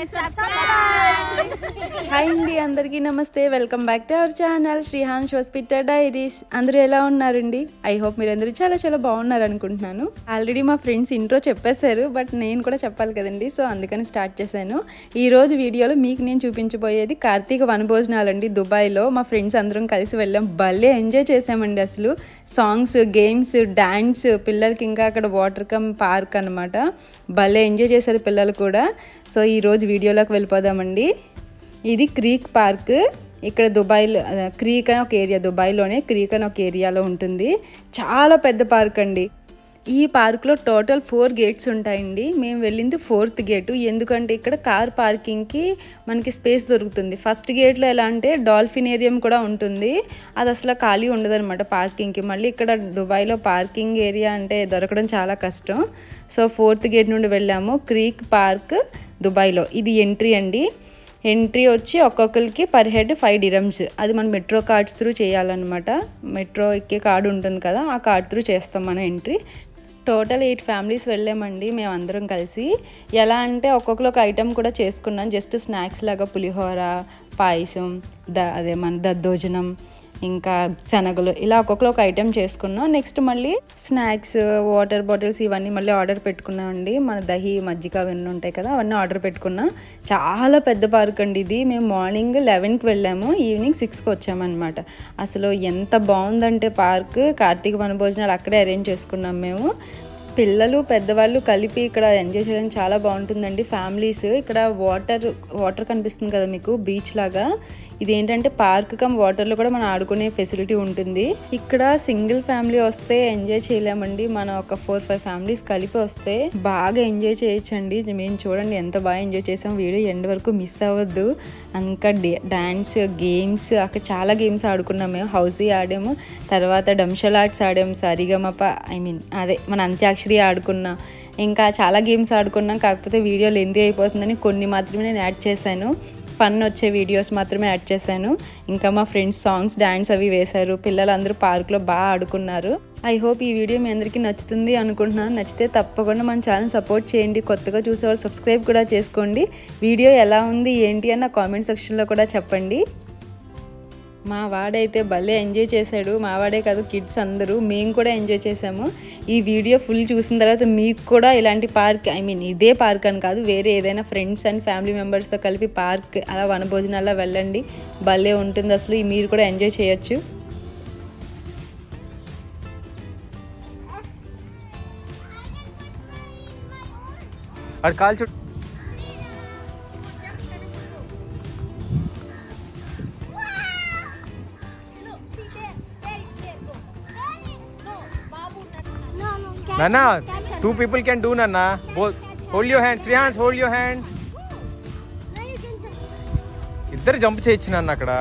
Hi అండి అందరికీ నమస్తే welcome back to our channel Srihan hospital diaries అందరూ ఎలా ఉన్నారండి ఐ హోప్ మీరందరూ చాలా చాలా బాగున్నారు అనుకుంటున్నాను ఆల్రెడీ మా ఫ్రెండ్స్ ఇంట్రో చెప్పేశారు బట్ నేను కూడా చెప్పాలి కదండి సో అందుకని స్టార్ట్ చేశాను ఈ రోజు వీడియోలో మీకు నేను చూపించబోయేది కార్తీక వనభోజనాలండి దుబాయ్లో మా ఫ్రెండ్స్ అందరం కలిసి వెళ్ళాం భలే ఎంజాయ్ చేసామండి అసలు సాంగ్స్ గేమ్స్ డ్యాన్స్ పిల్లలకి ఇంకా అక్కడ వాటర్ కమ్ పార్క్ అనమాట భలే ఎంజాయ్ చేశారు పిల్లలు కూడా సో ఈ రోజు వీడియోలోకి వెళ్ళిపోదామండి ఇది క్రీక్ పార్క్ ఇక్కడ దుబాయ్లో అదే, క్రీక్ అని ఒక ఏరియా దుబాయ్లోనే క్రీక్ అని ఒక ఏరియాలో ఉంటుంది చాలా పెద్ద పార్క్ అండి ఈ పార్క్లో టోటల్ ఫోర్ గేట్స్ ఉంటాయండి మేము వెళ్ళింది ఫోర్త్ గేటు ఎందుకంటే ఇక్కడ కార్ పార్కింగ్కి మనకి స్పేస్ దొరుకుతుంది ఫస్ట్ గేట్లో ఎలా అంటే డాల్ఫిన్ ఏరియం కూడా ఉంటుంది అది అసలు ఖాళీ ఉండదన్నమాట పార్కింగ్కి మళ్ళీ ఇక్కడ దుబాయ్లో పార్కింగ్ ఏరియా అంటే దొరకడం చాలా కష్టం సో ఫోర్త్ గేట్ నుండి వెళ్ళాము క్రీక్ పార్క్ దుబాయ్లో ఇది ఎంట్రీ అండి ఎంట్రీ వచ్చి ఒక్కొక్కరికి పర్ హెడ్ ఫైవ్ డిరమ్స్ అది మనం మెట్రో కార్డ్స్ త్రూ చేయాలన్నమాట మెట్రో ఎక్కే కార్డు ఉంటుంది కదా ఆ కార్డ్ త్రూ చేస్తాం మనం ఎంట్రీ టోటల్ ఎయిట్ ఫ్యామిలీస్ వెళ్ళామండి మేము అందరం కలిసి ఎలా అంటే ఒక్కొక్కరు ఒక ఐటెం కూడా చేసుకున్నాం జస్ట్ స్నాక్స్ లాగా పులిహోర పాయసం ద అదే మన దద్దోజనం ఇంకా శనగలు ఇలా ఒక్కొక్కరు ఒక ఐటెం చేసుకున్నాం నెక్స్ట్ మళ్ళీ స్నాక్స్ వాటర్ బాటిల్స్ ఇవన్నీ మళ్ళీ ఆర్డర్ పెట్టుకున్నాం అండి మన దహి మజ్జిగ అవన్నీ ఉంటాయి కదా అవన్నీ ఆర్డర్ పెట్టుకున్నాం చాలా పెద్ద పార్క్ అండి ఇది మేము మార్నింగ్ లెవెన్కి వెళ్ళాము ఈవినింగ్ సిక్స్కి వచ్చామన్నమాట అసలు ఎంత బాగుందంటే పార్క్ కార్తీక వనభోజనాలు అక్కడే అరేంజ్ చేసుకున్నాం మేము పిల్లలు పెద్దవాళ్ళు కలిపి ఇక్కడ ఎంజాయ్ చేయడం చాలా బాగుంటుందండి ఫ్యామిలీస్ ఇక్కడ వాటర్ వాటర్ కనిపిస్తుంది కదా మీకు బీచ్ లాగా ఇది ఏంటంటే పార్క్ కమ్ వాటర్లో కూడా మనం ఆడుకునే ఫెసిలిటీ ఉంటుంది ఇక్కడ సింగిల్ ఫ్యామిలీ వస్తే ఎంజాయ్ చేయలేమండి మనం ఒక ఫోర్ ఫైవ్ ఫ్యామిలీస్ కలిపి వస్తే బాగా ఎంజాయ్ చేయొచ్చండి మేము చూడండి ఎంత బాగా ఎంజాయ్ చేసాం వీడియో ఎండ్ వరకు మిస్ అవ్వద్దు ఇంకా డాన్స్ గేమ్స్ అక్కడ చాలా గేమ్స్ ఆడుకున్నాం మేము హౌసీ ఆడాము తర్వాత డంషల్ ఆర్ట్స్ ఆడాము సరిగమప ఐ మీన్ అదే మన అంత్యాక్షరి ఆడుకున్నాం ఇంకా చాలా గేమ్స్ ఆడుకున్నాం కాకపోతే వీడియో లెందీ అయిపోతుందని కొన్ని మాత్రమే నేను యాడ్ చేశాను ఫన్ వచ్చే వీడియోస్ మాత్రమే యాడ్ చేశాను ఇంకా మా ఫ్రెండ్స్ సాంగ్స్ డ్యాన్స్ అవి వేశారు పిల్లలందరూ పార్క్లో బాగా ఆడుకున్నారు ఐ హోప్ ఈ వీడియో మీ అందరికీ నచ్చుతుంది అనుకుంటున్నాను నచ్చితే తప్పకుండా మన ఛానల్ సపోర్ట్ చేయండి కొత్తగా చూసేవాళ్ళు సబ్స్క్రైబ్ కూడా చేసుకోండి వీడియో ఎలా ఉంది ఏంటి అని నా కామెంట్ సెక్షన్లో కూడా చెప్పండి మా వాడైతే భలే ఎంజాయ్ చేశాడు మా వాడే కాదు కిడ్స్ అందరూ మేము కూడా ఎంజాయ్ చేసాము ఈ వీడియో ఫుల్ చూసిన తర్వాత మీకు కూడా ఇలాంటి పార్క్ ఐ మీన్ ఇదే పార్క్ అని కాదు వేరే ఏదైనా ఫ్రెండ్స్ అండ్ ఫ్యామిలీ మెంబర్స్తో కలిపి పార్క్ అలా వనభోజనాల్లో వెళ్ళండి భలే ఉంటుంది అసలు ఈ మీరు కూడా ఎంజాయ్ చేయొచ్చు అటు కాల్ చుట్టూ నాన్న టూ పీపుల్ కెన్ డూ నాన్న hold your hand Srihan's hold your hand ఇద్దరు జంప్ చేయొచ్చు నాన్న అక్కడ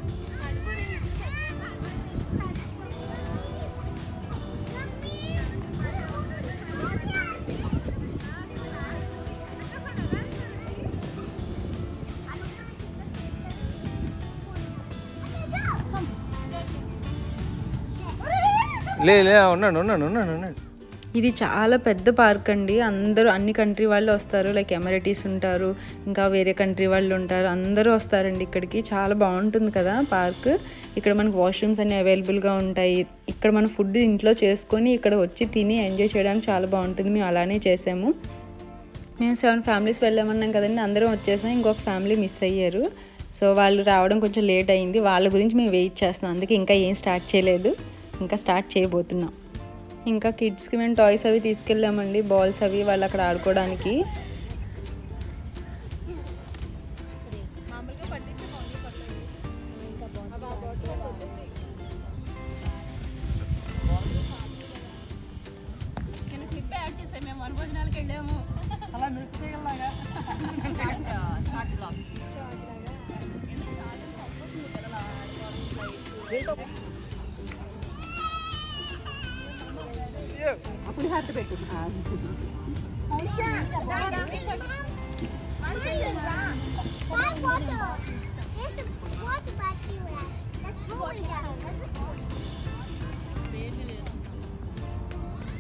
లే లే ఉన్నాను ఉన్నాను ఉన్నాను ఉన్నాను ఇది చాలా పెద్ద పార్క్ అండి అందరూ అన్ని కంట్రీ వాళ్ళు వస్తారు లైక్ ఎమరిటీస్ ఉంటారు ఇంకా వేరే కంట్రీ వాళ్ళు ఉంటారు అందరూ వస్తారండి ఇక్కడికి చాలా బాగుంటుంది కదా పార్క్ ఇక్కడ మనకు వాష్రూమ్స్ అన్ని అవైలబుల్గా ఉంటాయి ఇక్కడ మనం ఫుడ్ ఇంట్లో చేసుకొని ఇక్కడ వచ్చి తిని ఎంజాయ్ చేయడానికి చాలా బాగుంటుంది మేము అలానే చేసాము మేము సెవెన్ ఫ్యామిలీస్ వెళ్ళామన్నాం కదండి అందరం వచ్చేసాం ఇంకొక ఫ్యామిలీ మిస్ అయ్యారు సో వాళ్ళు రావడం కొంచెం లేట్ అయింది వాళ్ళ గురించి మేము వెయిట్ చేస్తున్నాం అందుకే ఇంకా ఏం స్టార్ట్ చేయలేదు ఇంకా స్టార్ట్ చేయబోతున్నాం ఇంకా కిడ్స్కి మేము టాయ్స్ అవి తీసుకెళ్ళామండి బాల్స్ అవి వాళ్ళు అక్కడ ఆడుకోవడానికి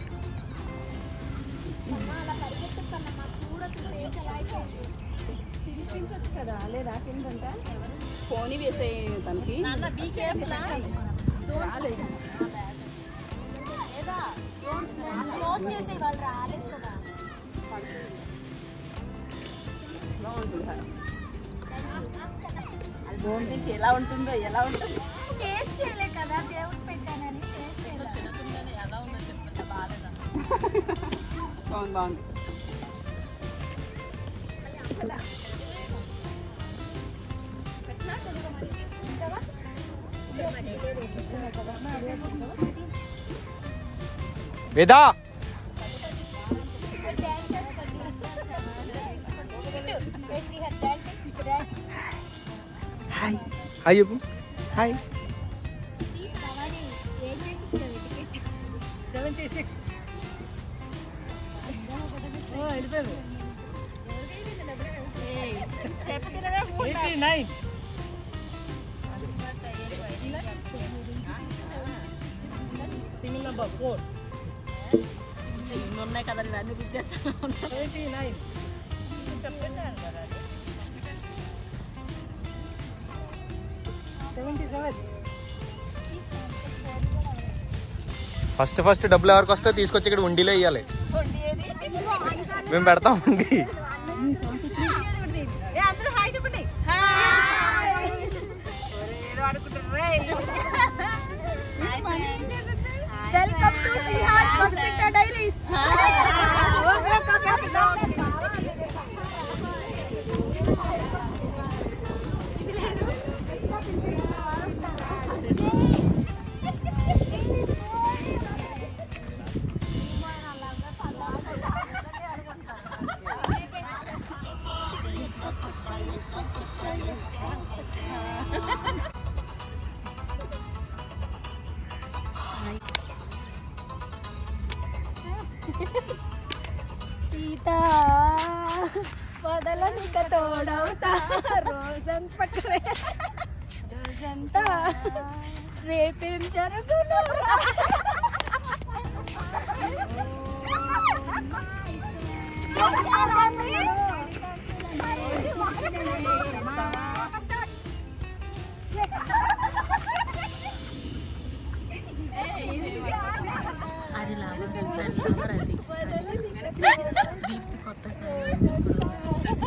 చూడ పోనీ వేసే తనకి క్లోజ్ చేసే వాళ్ళు రాలేదు కదా బోన్ నుంచి ఎలా ఉంటుందో ఎలా ఉంటుందో టేస్ట్ చేయలే కదా దేవుడు పెట్టానని టేస్ట్ చేయలేదు బాగుంది బాగుంది వేదా హాయ్ హాయ్ చెప్పు హాయ్ ఉన్నాయి కదా ఇవన్నీ గుర్తేస్తాను ఫస్ట్ ఫస్ట్ డబ్బులు ఎవరికి వస్తే తీసుకొచ్చి ఇక్కడ ఉండిలో ఇవ్వాలి మేము పెడతాం ఉండి అందరూ హాయ్ చెప్పండి welcome to Srihan's hospital diaries సీత వదలనిక తోడవుతా రోజంత పట్టువే రోజంతా రేపేం జరుగును అది లవర్ దాని లవర్ అది దీప్తి కొత్త ఛానల్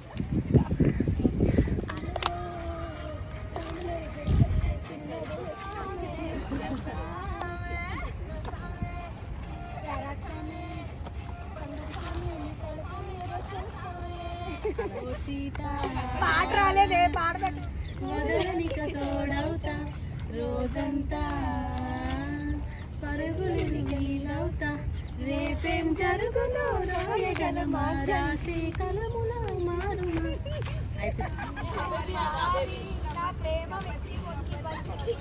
పాట రాలేదే పాట పెట్టు వదలనిక తోడవుతా రోజంతా పరుగులని గీలవుతా రేపేం జరుగునో రాయగలమా రాసే కలముల మారునా నా ప్రేమ వెతికి వంకి బంచి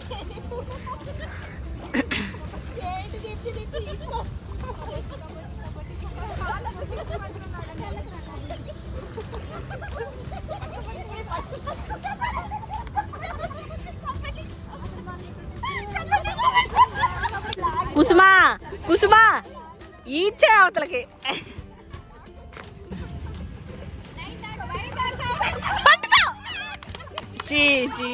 ఏంటి తిప్పి తిప్పి తీసుకో కుసుమా కుసుమా ఈడ్చే అవతలకి పట్టుకో చీ చీ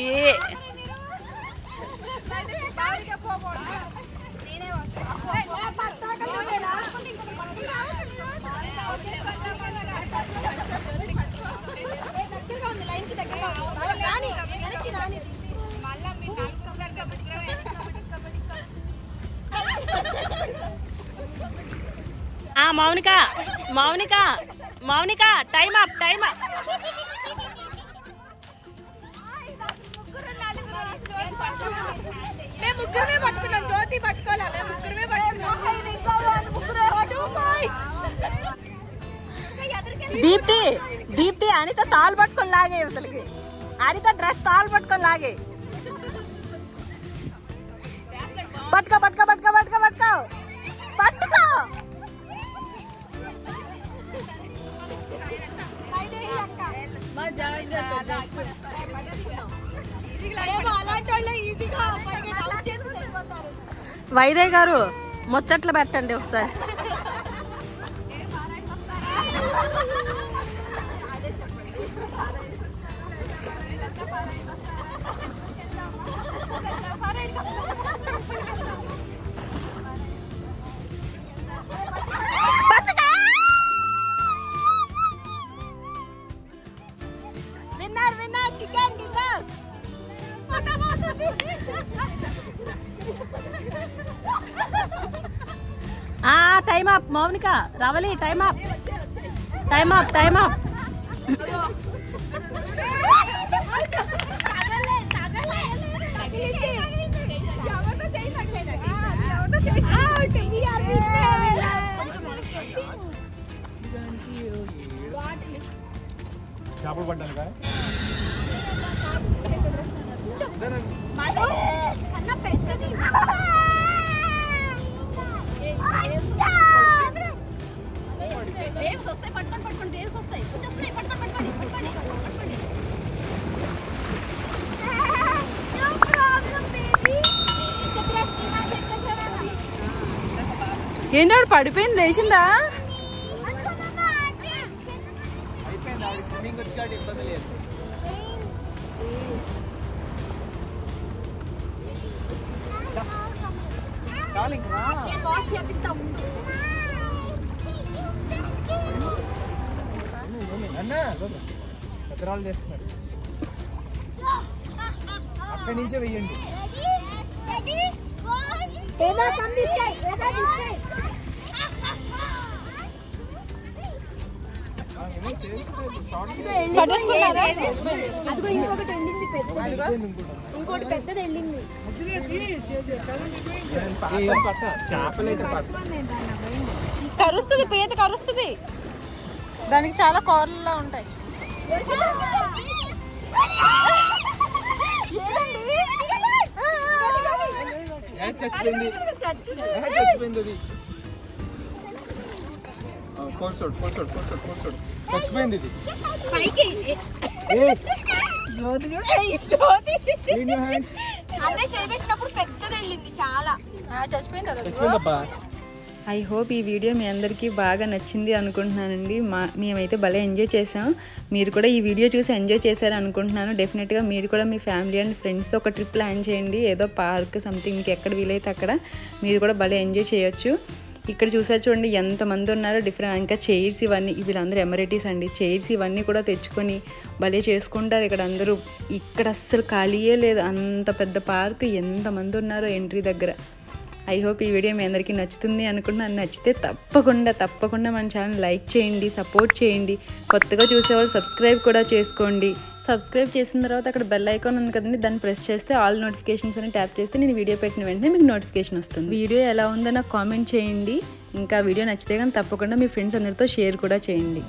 ఆ Mounika Mounika Mounika time up time up మేము ముగ్గురమే పట్టుకున్నాం జ్యోతి పట్టుకోలే మేము ముగ్గురమే దీప్తి దీప్తి అనిత తాళ్ళు పట్టుకొని లాగే ఇవతలకి అనిత డ్రెస్ తాళ్ళు పట్టుకొని లాగే పట్టుకో పట్టుకో పట్టుకో పట్టుకో పట్టుకో పట్టుకో అలాంటి వాళ్ళే ఈజీగా అవుట్ చేసుకుని వెళ్ళిపోతారు వైదయ్ గారు ముచ్చట్లు పెట్టండి ఒకసారి విన్నర్ విన్నర్ చికెన్ డిన్నర్ ఆ time up Mounika Ravali time up time up time up చేపలు పడ్డాను కదా వేవ్స్ వస్తాయి పట్టుకొని పట్టుకొని వేవ్స్ వస్తాయి వచ్చేస్తున్నాయి పట్టుకొని పట్టుకొని పట్టుకొని పట్టుకోండి నో ప్రాబ్లం బేబీ ఇక్కడ శ్రీహాన్ ఎక్కడ చూడాలా ఏంటాడు పడిపోయింది లేచిందా అనుకున్నామా ఆంటీ అయిపోయింది స్విమ్మింగ్ వచ్చి కాబట్టి ఇబ్బంది లేదు చాలు ఇంకా వాష్ చేపిస్తా ముందు అన్నా పెద్దరాళ్ళు చేస్తున్నారు అక్కడి నుంచే వెయ్యండి ఏదో పంపిస్తాయి ఏదో ఇస్తాయి అదిగో ఇంకొకటి ఎండింది పెద్ద ఇంకోటి పెద్దది ఎండింది చేపలు అయితే పట్ట కరుస్తుంది పీత కరుస్తుంది దానికి చాలా కూరల్లో ఉంటాయి చచ్చిపోయింది చచ్చిపోయింది అది కోల్సోడు కోల్సోడు కోల్సోడు కోల్సోడు చచ్చిపోయింది ఇది పైకి ఏయ్, జ్యోతి చూడు జ్యోతి clean your hands. అన్నయ్య చేయబెట్టినప్పుడు పెద్దది వెళ్ళింది చాలా చచ్చిపోయింది అది చచ్చిపోయిందబ్బా ఐ హోప్ ఈ వీడియో మీ అందరికీ బాగా నచ్చింది అనుకుంటున్నానండి మా మేమైతే భలే ఎంజాయ్ చేసాం మీరు కూడా ఈ వీడియో చూసి ఎంజాయ్ చేశారు అనుకుంటున్నాను డెఫినెట్గా మీరు కూడా మీ ఫ్యామిలీ అండ్ ఫ్రెండ్స్ ఒక ట్రిప్ ప్లాన్ చేయండి ఏదో పార్క్ సంథింగ్ మీకు ఎక్కడ వీలైతే అక్కడ మీరు కూడా భలే ఎంజాయ్ చేయొచ్చు ఇక్కడ చూసారు చూడండి ఎంతమంది ఉన్నారో డిఫరెంట్ ఇంకా చైర్స్ ఇవన్నీ వీళ్ళందరూ ఎమరిటీస్ అండి చైర్స్ ఇవన్నీ కూడా తెచ్చుకొని భలే చేసుకుంటారు ఇక్కడ అందరూ ఇక్కడ అస్సలు ఖాళీయే లేదు అంత పెద్ద పార్క్ ఎంతమంది ఉన్నారో ఎంట్రీ దగ్గర ఐ హోప్ ఈ వీడియో మీ అందరికీ నచ్చుతుంది అనుకుంటున్నాను నచ్చితే తప్పకుండా తప్పకుండా మన ఛానల్ లైక్ చేయండి సపోర్ట్ చేయండి కొత్తగా చూసేవాళ్ళు సబ్స్క్రైబ్ కూడా చేసుకోండి సబ్స్క్రైబ్ చేసిన తర్వాత అక్కడ బెల్ ఐకాన్ ఉంది కదండి దాన్ని ప్రెస్ చేస్తే ఆల్ నోటిఫికేషన్స్ అని ట్యాప్ చేస్తే నేను వీడియో పెట్టిన వెంటనే మీకు నోటిఫికేషన్ వస్తుంది వీడియో ఎలా ఉందో నాకు కామెంట్ చేయండి ఇంకా వీడియో నచ్చితే కానీ తప్పకుండా మీ ఫ్రెండ్స్ అందరితో షేర్ కూడా చేయండి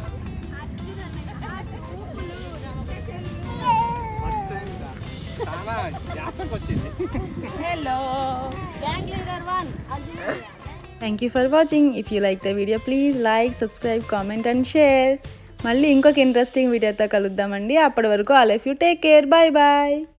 చాలా జాస్టంకి వచ్చింది hello Bengaluru one thank you for watching if you like the video please like subscribe comment and share మళ్ళీ ఇంకొక ఇంట్రెస్టింగ్ వీడియోతో కలుద్దామండి అప్పటి వరకు all of you take care bye bye